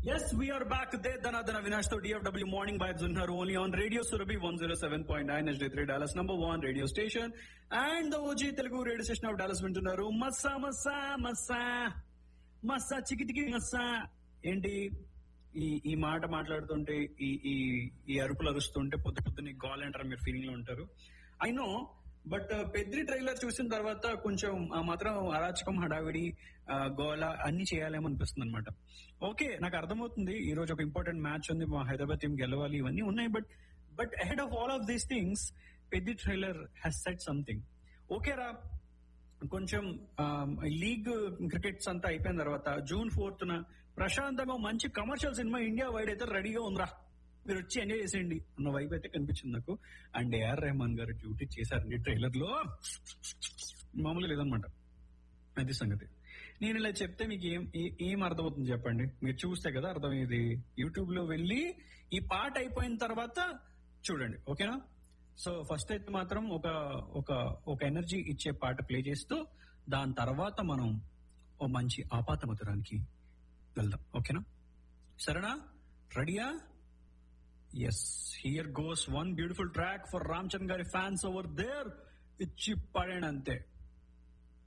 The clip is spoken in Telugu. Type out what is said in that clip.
Yes, we are back there. Dhanadana Vinash to DFW Morning Vibes ఉన్నారు only on radio Surabhi one zero seven point nine S three Dallas number one radio station and the OG Telugu radio station of Dallas వింటున్నారు మస్సా మస్సా మస్సా మస్సా చికిటికి మస్సా ఏంటి ఈ ఈ మాట మాట్లాడుతుంటే ఈ ఈ ఈ అరుపులు అరుస్తుంటే పొద్దు పొద్దున్న గాల్ అంటారు మీరు ఫీలింగ్ లో ఉంటారు I know but Peddi trailer చూసిన తర్వాత కొంచెం ఆ మాత్రం అరాచకం హడావిడి ఆ, గోల అన్ని చేయాలేమో అనిపిస్తుంది అనమాట ఓకే నాకు అర్థమవుతుంది ఈ రోజు ఒక ఇంపార్టెంట్ మ్యాచ్ ఉంది మా హైదరాబాద్ టీం గెలవాలి ఇవన్నీ ఉన్నాయి but but ahead of all of these things Peddi trailer has set something okay రా కొంచెం లీగ్ క్రికెట్స్ అంతా అయిపోయిన తర్వాత జూన్ ఫోర్త్ న ప్రశాంతంగా మంచి కమర్షియల్ సినిమా ఇండియా వైడ్ అయితే రెడీగా ఉందిరా మీరు వచ్చి ఎంజాయ్ చేసేయండి అన్న వైపు అయితే కనిపించింది నాకు అండ్ ఏఆర్ రెహమాన్ గారు డ్యూటీ చేశారండి ట్రైలర్ లో మామూలు లేదనమాట అది సంగతి నేను ఇలా చెప్తే మీకు ఏం ఏ- ఏం అర్థమవుతుంది చెప్పండి మీరు చూస్తే కదా అర్థమయ్యేది యూట్యూబ్ లో వెళ్ళి ఈ పాట అయిపోయిన తర్వాత చూడండి ఓకేనా సో ఫస్ట్ అయితే మాత్రం ఒక ఒక ఒక ఎనర్జీ ఇచ్చే పాట ప్లే చేస్తూ దాని తర్వాత మనం ఓ మంచి ఆపాత మధురానికి వెళ్దాం ఓకేనా సరేనా రెడీయా yes here goes one beautiful track for Ram Charan గారి ఫ్యాన్స్ ఓవర్ దేర్ ఇచ్చి పడేయండి అంతే